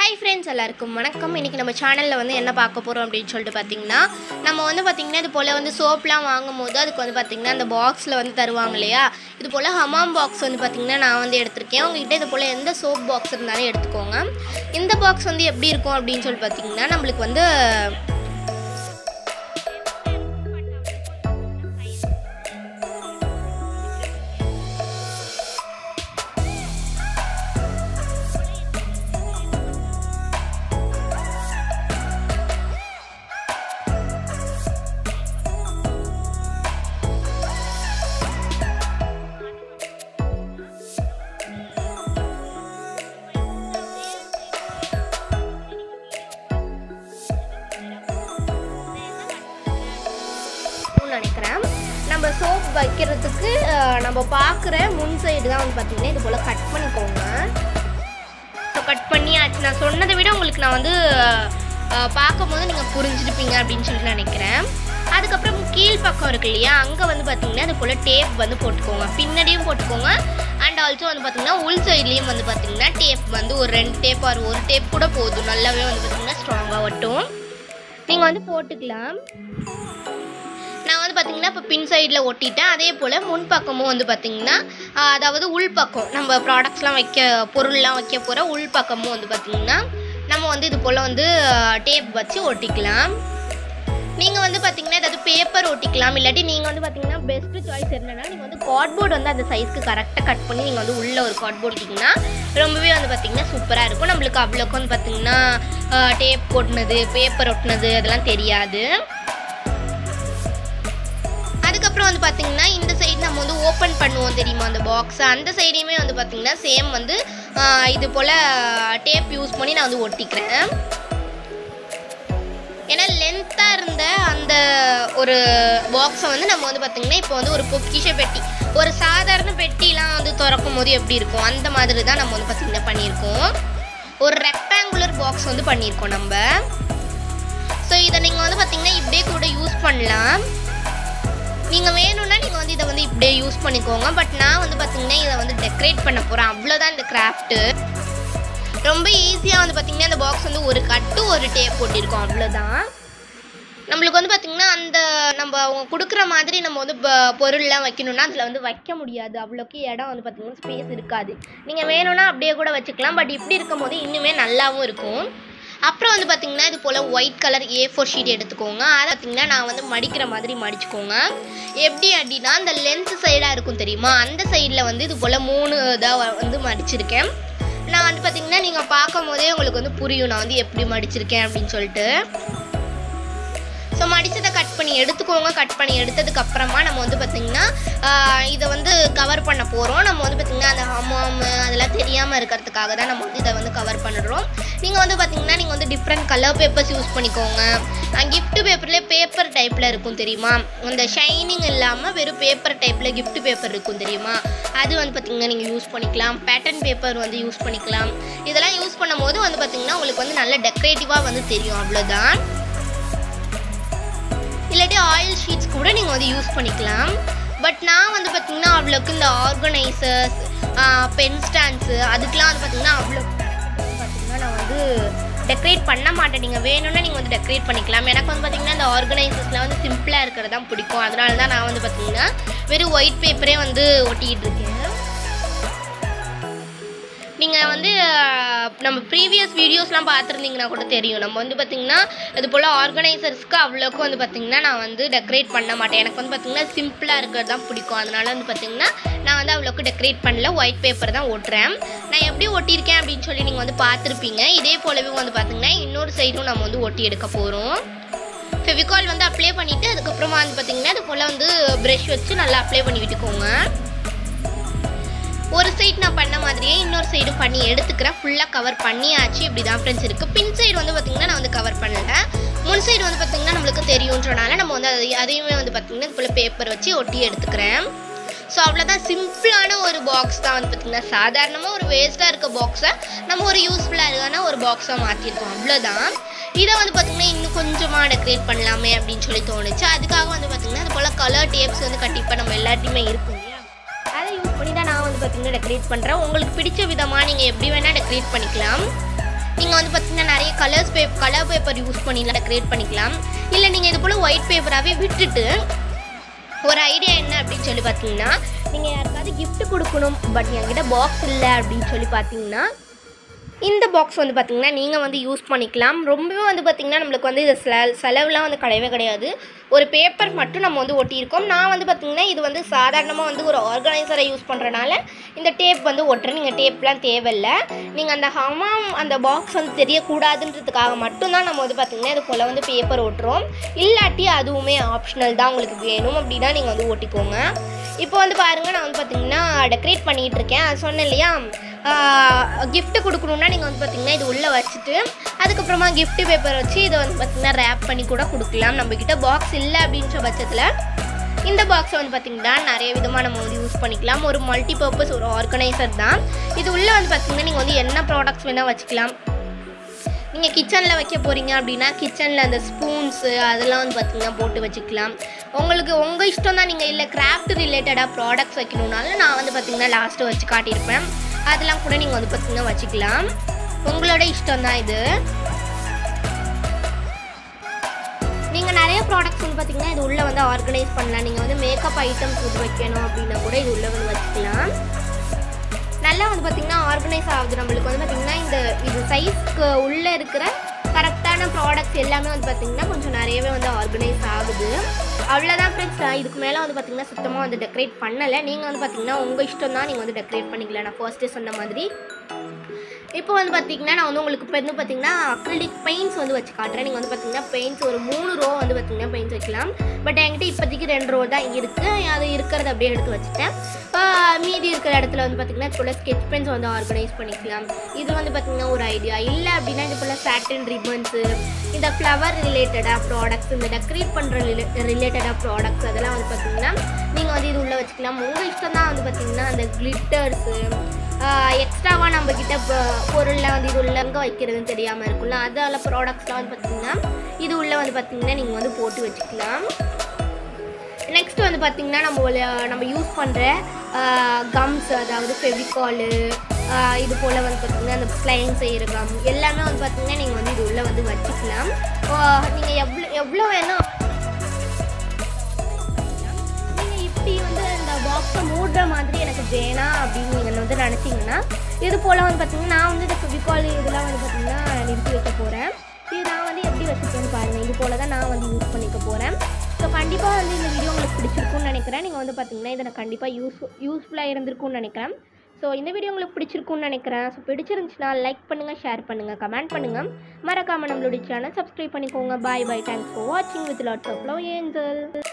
hi friends எல்லாருக்கும் வணக்கம் இன்றைக்கி நம்ம சேனலில் வந்து என்ன பார்க்க போகிறோம் அப்படின்னு சொல்லிட்டு பார்த்தீங்கன்னா நம்ம வந்து பார்த்திங்கன்னா இது போல் வந்து சோப்லாம் வாங்கும் போது அதுக்கு வந்து பார்த்திங்கன்னா அந்த பாக்ஸில் வந்து தருவாங்க இல்லையா இது போல் ஹமாம் பாக்ஸ் வந்து பார்த்திங்கன்னா நான் வந்து எடுத்திருக்கேன் உங்ககிட்ட இது போல் எந்த சோப் பாக்ஸ் இருந்தாலும் எடுத்துக்கோங்க இந்த பாக்ஸ் வந்து எப்படி இருக்கும் அப்படின்னு சொல்லி பார்த்திங்கன்னா நம்மளுக்கு வந்து இருக்கும்னு நினைக்கிறேன் நம்ம சோப் வைக்கிறதுக்கு அஹ், நம்ம பார்க்குற முன் சைடு தான் வந்து பார்த்திங்கன்னா இது போல் கட் பண்ணிக்கோங்க ஸோ கட் பண்ணியாச்சு நான் சொன்னதை விட உங்களுக்கு நான் வந்து அஹ், பார்க்கும்போது நீங்கள் புரிஞ்சிருப்பீங்க அப்படின்னு சொல்லி நினைக்கிறேன் அதுக்கப்புறம் கீழ் பக்கம் இருக்கு இல்லையா அங்கே வந்து பார்த்தீங்கன்னா இது போல் டேப் வந்து போட்டுக்கோங்க பின்னாடியும் போட்டுக்கோங்க அண்ட் ஆல்சோ வந்து பார்த்தீங்கன்னா உள் சைட்லேயும் வந்து பார்த்தீங்கன்னா டேப் வந்து ஒரு ரெண்டு டேப் ஆர் ஒரு டேப் கூட போதும் நல்லாவே வந்து பார்த்தீங்கன்னா ஸ்ட்ராங்காக வட்டும் நீங்கள் வந்து போட்டுக்கலாம் நான் வந்து பார்த்தீங்கன்னா இப்போ பின் சைடில் ஒட்டிட்டேன் அதே போல் முன் பக்கமும் வந்து பார்த்தீங்கன்னா ஆஹ், அதாவது உள் பக்கம் நம்ம ப்ராடக்ட்ஸ்லாம் வைக்க பொருள்லாம் வைக்க போகிற உள் பக்கமும் வந்து பார்த்தீங்கன்னா நம்ம வந்து இது போல் வந்து டேப் வச்சு ஒட்டிக்கலாம் நீங்கள் வந்து பார்த்தீங்கன்னா ஏதாவது பேப்பர் ஒட்டிக்கலாம் இல்லாட்டி நீங்கள் வந்து பார்த்தீங்கன்னா பெஸ்ட் சாய்ஸ் என்னன்னா நீங்கள் வந்து கார்ட்போர்டு வந்து அந்த சைஸ்க்கு கரெக்டாக கட் பண்ணி நீங்கள் வந்து உள்ள ஒரு கார்ட்போர்ட் ஒட்டிங்கன்னா ரொம்பவே வந்து பார்த்தீங்கன்னா சூப்பராக இருக்கும் நம்மளுக்கு அவ்வளோக்கு வந்து பார்த்தீங்கன்னா டேப் ஒட்டினது பேப்பர் ஒட்டினது அதெல்லாம் தெரியாது அதுக்கப்புறம் வந்து பார்த்தீங்கன்னா இந்த சைடு நம்ம வந்து ஓப்பன் பண்ணுவோம் தெரியுமா அந்த பாக்ஸ் அந்த சைடையுமே வந்து பார்த்தீங்கன்னா சேம் வந்து ஆஹ், இது போல் டேப் யூஸ் பண்ணி நான் வந்து ஒட்டிக்கிறேன் ஏன்னா லென்த்தாக இருந்த அந்த ஒரு பாக்ஸை வந்து நம்ம வந்து பார்த்திங்கன்னா இப்போ வந்து ஒரு பொக்கிஷ பெட்டி ஒரு சாதாரண பெட்டிலாம் வந்து திறக்கும் போது எப்படி இருக்கும் அந்த மாதிரி தான் நம்ம வந்து பார்த்திங்கன்னா பண்ணியிருக்கோம் ஒரு ரெக்டாங்குலர் பாக்ஸ் வந்து பண்ணியிருக்கோம் நம்ம ஸோ இதை நீங்கள் வந்து பார்த்திங்கன்னா இப்படியே கூட யூஸ் பண்ணலாம் நீங்கள் வேணும்னா நீங்கள் வந்து இதை வந்து இப்படியே யூஸ் பண்ணிக்கோங்க பட் நான் வந்து பார்த்தீங்கன்னா இதை வந்து டெக்கரேட் பண்ண போகிறேன் அவ்வளோதான் இந்த கிராஃப்ட்டு ரொம்ப ஈஸியாக வந்து பார்த்தீங்கன்னா இந்த பாக்ஸ் வந்து ஒரு கட்டு ஒரு டேப் போட்டிருக்கோம் அவ்வளோதான் நம்மளுக்கு வந்து பார்த்திங்கன்னா அந்த நம்ம அவங்க கொடுக்குற மாதிரி நம்ம வந்து ப- பொருள்லாம் வைக்கணும்னா அதில் வந்து வைக்க முடியாது அவ்வளோக்கு இடம் வந்து பார்த்திங்கன்னா ஸ்பேஸ் இருக்காது நீங்கள் வேணும்னா அப்படியே கூட வச்சுக்கலாம் பட் இப்படி இருக்கும் போது இன்னுமே நல்லாவும் இருக்கும் அப்புறம் வந்து பார்த்திங்கன்னா இது போல் white colour A four sheet எடுத்துக்கோங்க அதை பார்த்திங்கன்னா நான் வந்து மடிக்கிற மாதிரி மடிச்சுக்கோங்க எப்படி அப்படின்னா அந்த லென்ஸ் சைடாக இருக்கும் தெரியுமா அந்த சைடில் வந்து இது போல் மூணு இதாக வந்து மடிச்சிருக்கேன் நான் வந்து பார்த்திங்கன்னா நீங்கள் பார்க்கும் போதே உங்களுக்கு வந்து புரியும் நான் வந்து எப்படி மடிச்சிருக்கேன் அப்படின்னு சொல்லிட்டு ஸோ மடிச்சதை கட் பண்ணி எடுத்துக்கோங்க கட் பண்ணி எடுத்ததுக்கு அப்புறமா நம்ம வந்து பார்த்திங்கன்னா ஆஹ், இதை வந்து கவர் பண்ண போகிறோம் நம்ம வந்து பார்த்திங்கன்னா அந்த ஹமாம் அதெல்லாம் தெரியாமல் இருக்கிறதுக்காக தான் நம்ம வந்து இதை வந்து கவர் பண்ணுறோம் நீங்கள் வந்து பார்த்திங்கன்னா நீங்கள் வந்து டிஃப்ரெண்ட் கலர் பேப்பர்ஸ் யூஸ் பண்ணிக்கோங்க கிஃப்ட் பேப்பர்லேயே பேப்பர் டைப்பில் இருக்கும் தெரியுமா அந்த ஷைனிங் இல்லாமல் வெறும் பேப்பர் டைப்பில் கிஃப்ட் பேப்பர் இருக்கும் தெரியுமா அது வந்து பார்த்திங்கன்னா நீங்கள் யூஸ் பண்ணிக்கலாம் பேட்டர்ன் பேப்பர் வந்து யூஸ் பண்ணிக்கலாம் இதெல்லாம் யூஸ் பண்ணும்போது வந்து பார்த்திங்கன்னா உங்களுக்கு வந்து நல்ல டெக்கரேட்டிவாக வந்து தெரியும் அவ்வளோதான் இல்லாட்டி ஆயில் ஷீட்ஸ் கூட நீங்கள் வந்து யூஸ் பண்ணிக்கலாம் பட் நான் வந்து பார்த்தீங்கன்னா அவ்வளோக்கு இந்த ஆர்கனைசர்ஸ் பென் ஸ்டாண்ட்ஸு அதுக்கெலாம் வந்து பார்த்தீங்கன்னா அவ்வளோ பார்த்தீங்கன்னா நான் வந்து டெக்கரேட் பண்ண மாட்டேன் நீங்கள் வேணும்னா நீங்கள் வந்து டெக்கரேட் பண்ணிக்கலாம் எனக்கு வந்து பார்த்தீங்கன்னா இந்த ஆர்கனைசர்ஸ்லாம் வந்து சிம்பிளாக இருக்கிறது தான் பிடிக்கும் அதனால தான் நான் வந்து பார்த்தீங்கன்னா வெறும் ஒயிட் பேப்பரே வந்து ஒட்டிக்கிட்டு இருக்கேன் நீங்கள் வந்து அஹ், நம்ம ப்ரீவியஸ் வீடியோஸ்லாம் பார்த்துருந்தீங்கன்னா கூட தெரியும் நம்ம வந்து பார்த்திங்கன்னா இது போல் ஆர்கனைசர்ஸ்க்கு அவ்வளோக்கும் வந்து பார்த்திங்கன்னா நான் வந்து டெக்கரேட் பண்ண மாட்டேன் எனக்கு வந்து பார்த்திங்கன்னா சிம்பிளாக இருக்கிறது தான் பிடிக்கும் அதனால வந்து பார்த்திங்கன்னா நான் வந்து அவ்வளோக்கு டெக்கரேட் பண்ணல ஒயிட் பேப்பர் தான் ஒட்டுறேன் நான் எப்படி ஒட்டியிருக்கேன் அப்படின்னு சொல்லி நீங்கள் வந்து பார்த்துருப்பீங்க இதே போலவே வந்து பார்த்திங்கன்னா இன்னொரு சைடும் நம்ம வந்து ஒட்டி எடுக்க போகிறோம் ஃபெவிகால் வந்து அப்ளை பண்ணிவிட்டு அதுக்கப்புறமா வந்து பார்த்திங்கன்னா இது போல் வந்து ப்ரஷ் வச்சு நல்லா அப்ளை பண்ணி விட்டுக்கோங்க ஒரு சைடு நான் பண்ண மாதிரியே இன்னொரு சைடும் பண்ணி எடுத்துக்கிறேன் ஃபுல்லாக கவர் பண்ணியாச்சு இப்படி தான் ஃப்ரெண்ட்ஸ் இருக்குது பின் சைடு வந்து பார்த்திங்கன்னா நான் வந்து கவர் பண்ணல முன் சைடு வந்து பார்த்திங்கன்னா நம்மளுக்கு தெரியுன்றனால நம்ம வந்து அதை அதையுமே வந்து பார்த்திங்கன்னா இது போல் பேப்பர் வச்சு ஒட்டி எடுத்துக்கிறேன் ஸோ அவ்வளோதான் சிம்பிளான ஒரு பாக்ஸ் தான் வந்து பார்த்திங்கன்னா சாதாரணமாக ஒரு வேஸ்ட்டாக இருக்க பாக்ஸை நம்ம ஒரு யூஸ்ஃபுல்லாக இருக்கான ஒரு பாக்ஸாக மாற்றிருக்கோம் அவ்வளோதான் இதை வந்து பார்த்திங்கன்னா இன்னும் கொஞ்சமாக டெக்கரேட் பண்ணலாமே அப்படின்னு சொல்லி தோணுச்சு அதுக்காக வந்து பார்த்திங்கன்னா இது போல் கலர் டேப்ஸ் வந்து கண்டிப்பாக நம்ம எல்லாத்தையுமே இருக்கும் இல்லையா அதை யூஸ் பண்ணி தான் நான் வந்து பார்த்தீங்கன்னா டெக்கரேட் பண்ணுறேன் உங்களுக்கு பிடிச்ச விதமாக நீங்கள் எப்படி வேணால் டெக்கரேட் பண்ணிக்கலாம் நீங்கள் வந்து பார்த்தீங்கன்னா நிறைய colours paper colour paper use பண்ணி டெக்கரேட் பண்ணிக்கலாம் இல்லை நீங்கள் இது போல் ஒயிட் பேப்பராகவே விட்டுட்டு ஒரு ஐடியா என்ன அப்படின்னு சொல்லி பார்த்தீங்கன்னா நீங்கள் யாருக்காவது gift கொடுக்கணும் பட் என்கிட்ட பாக்ஸ் இல்லை அப்படின்னு சொல்லி பார்த்தீங்கன்னா இந்த பாக்ஸ் வந்து பார்த்திங்கன்னா நீங்கள் வந்து யூஸ் பண்ணிக்கலாம் ரொம்பவே வந்து பார்த்திங்கன்னா நம்மளுக்கு வந்து இது செல செலவுலாம் வந்து கிடையவே கிடையாது ஒரு பேப்பர் மட்டும் நம்ம வந்து ஒட்டியிருக்கோம் நான் வந்து பார்த்திங்கன்னா இது வந்து சாதாரணமாக வந்து ஒரு ஆர்கனைசரை யூஸ் பண்ணுறனால இந்த டேப் வந்து ஒட்டுறேன் நீங்கள் டேப்லாம் தேவையில்லை நீங்கள் அந்த ஹமாம் அந்த பாக்ஸ் வந்து தெரியக்கூடாதுன்றதுக்காக மட்டும்தான் நம்ம வந்து பார்த்திங்கன்னா இது போல் வந்து பேப்பர் ஒட்டுறோம் இல்லாட்டி அதுவுமே ஆப்ஷனல் தான் உங்களுக்கு வேணும் அப்படின்னா நீங்கள் வந்து ஒட்டிக்கோங்க இப்போ வந்து பாருங்கள் நான் வந்து பார்த்திங்கன்னா டெக்கரேட் பண்ணிகிட்டு இருக்கேன் அது சொன்னேன் இல்லையா gift கொடுக்கணுன்னா நீங்கள் வந்து பார்த்தீங்கன்னா இது உள்ளே வச்சுட்டு அதுக்கப்புறமா gift பேப்பர் வச்சு இதை வந்து பார்த்தீங்கன்னா ரேப் பண்ணி கூட கொடுக்கலாம் நம்மக்கிட்ட பாக்ஸ் இல்லை அப்படின்ற பட்சத்தில் இந்த பாக்ஸை வந்து பார்த்திங்கன்னா நிறைய விதமாக நம்ம வந்து யூஸ் பண்ணிக்கலாம் ஒரு மல்டி பர்பஸ் ஒரு ஆர்கனைசர் தான் இது உள்ளே வந்து பார்த்திங்கன்னா நீங்கள் வந்து என்ன ப்ராடக்ட்ஸ் வேணால் வச்சுக்கலாம் நீங்கள் கிச்சனில் வைக்க போகிறீங்க அப்படின்னா கிச்சனில் அந்த ஸ்பூன்ஸு அதெல்லாம் வந்து பார்த்திங்கன்னா போட்டு வச்சுக்கலாம் உங்களுக்கு உங்கள் இஷ்டம் தான் நீங்கள் இல்லை கிராஃப்ட் ரிலேட்டடாக ப்ராடக்ட்ஸ் வைக்கணுன்னாலும் நான் வந்து பார்த்திங்கன்னா லாஸ்ட்டு வச்சு காட்டியிருப்பேன் அதெல்லாம் கூட நீங்கள் வந்து பார்த்திங்கன்னா வச்சுக்கலாம் உங்களோட இஷ்டம் தான் இது நீங்கள் நிறைய ப்ராடக்ட்ஸ் வந்து பார்த்தீங்கன்னா இது உள்ளே வந்து ஆர்கனைஸ் பண்ணலாம் நீங்கள் வந்து மேக்கப் ஐட்டம்ஸ் இது வைக்கணும் அப்படின்னா கூட இது உள்ளே வந்து வச்சுக்கலாம் நல்லா வந்து பார்த்திங்கன்னா ஆர்கனைஸ் ஆகுது நம்மளுக்கு வந்து பார்த்திங்கன்னா இந்த இது சைஸ்க்கு உள்ளே இருக்கிற கரெக்டான ப்ராடக்ட்ஸ் எல்லாமே வந்து பார்த்திங்கன்னா கொஞ்சம் நிறையவே வந்து ஆர்கனைஸ் ஆகுது அவ்வளோதான் ஃப்ரெண்ட்ஸ் இதுக்கு மேலே வந்து பார்த்திங்கன்னா சுத்தமாக வந்து டெக்கரேட் பண்ணலை நீங்கள் வந்து பார்த்திங்கன்னா உங்கள் இஷ்டம் தான் நீங்கள் வந்து டெக்கரேட் பண்ணிக்கலாம் நான் ஃபர்ஸ்ட்டே சொன்ன மாதிரி இப்போ வந்து பார்த்தீங்கன்னா நான் வந்து உங்களுக்கு இப்போ வந்து பார்த்தீங்கன்னா அக்ரிலிக் பெயிண்ட்ஸ் வந்து வச்சு காட்டுறேன் நீங்கள் வந்து பார்த்தீங்கன்னா பெயிண்ட்ஸ் ஒரு மூணு ரோ வந்து பார்த்தீங்கன்னா பெயிண்ட்ஸ் வைக்கலாம் பட் என்கிட்ட இப்போதைக்கு ரெண்டு ரோ தான் இருக்குது அது இருக்கிறத அப்படியே எடுத்து வச்சுட்டேன் ஆஹ் மீதி இருக்கிற இடத்துல வந்து பார்த்தீங்கன்னா இப்போ ஸ்கெச் பென்ஸ் வந்து ஆர்கனைஸ் பண்ணிக்கலாம் இது வந்து பார்த்தீங்கன்னா ஒரு ஐடியா இல்லை அப்படின்னா இது போல் சாட்டின் ரிப்பன்ஸு இந்த ஃப்ளவர் ரிலேட்டடாக ப்ராடக்ட்ஸ் இந்த டெக்கரேட் பண்ணுற ரிலேட்டடாக ப்ராடக்ட்ஸ் அதெல்லாம் வந்து பார்த்தீங்கன்னா நீங்கள் வந்து இது உள்ளே வச்சுக்கலாம் உங்கள் இஷ்டம் தான் வந்து பார்த்தீங்கன்னா அந்த கிளிட்டர்ஸு எக்ஸ்ட்ராவாக நம்மக்கிட்ட பொருளில் வந்து இது உள்ள எங்கே வைக்கிறதுன்னு தெரியாமல் இருக்கும்ல அதில் ப்ராடக்ட்ஸ்லாம் வந்து பார்த்திங்கன்னா இது உள்ளே வந்து பார்த்திங்கன்னா நீங்கள் வந்து போட்டு வச்சுக்கலாம் நெக்ஸ்ட் வந்து பார்த்திங்கன்னா நம்ம உள்ள- நம்ம யூஸ் பண்ணுற கம்ஸ் அதாவது ஃபெவிகாலு இது போல் வந்து பார்த்திங்கன்னா அந்த ஸ்லைன் செய்கிற கம் எல்லாமே வந்து பார்த்திங்கன்னா நீங்கள் வந்து இது உள்ளே வந்து வச்சுக்கலாம் நீங்கள் எவ்வளோ எவ்வளோ வேணும் நீங்கள் இப்படி வந்து இந்த பாக்ஸை மூடுற மாதிரி எனக்கு வேணாம் அப்படின்னு நீங்கள் வந்து நினச்சிங்கன்னா இது போல் வந்து பார்த்தீங்கன்னா நான் வந்து இந்த ஃபெவிகால் இதெல்லாம் வந்து பார்த்தீங்கன்னா நிறுத்தி வைக்க போகிறேன் இது நான் வந்து எப்படி வச்சுருக்கேன்னு பாருங்கள் இது போல் தான் நான் வந்து யூஸ் பண்ணிக்க போகிறேன் ஸோ கண்டிப்பாக வந்து இந்த வீடியோ உங்களுக்கு பிடிச்சிருக்கும்னு நினைக்கிறேன் நீங்கள் வந்து பார்த்தீங்கன்னா இதை நான் கண்டிப்பாக யூஸ் யூஸ்ஃபுல்லாக இருந்திருக்கும்னு நினைக்கிறேன் ஸோ இந்த வீடியோ உங்களுக்கு பிடிச்சிருக்கும்னு நினைக்கிறேன் ஸோ பிடிச்சிருந்துச்சுன்னா லைக் பண்ணுங்கள் ஷேர் பண்ணுங்கள் கமெண்ட் பண்ணுங்கள் மறக்காமல் நம்மளுடைய சேனல் சப்ஸ்கிரைப் பண்ணிக்கோங்க பாய் பாய் தேங்க்ஸ் ஃபார் வாட்சிங் with lots of love angel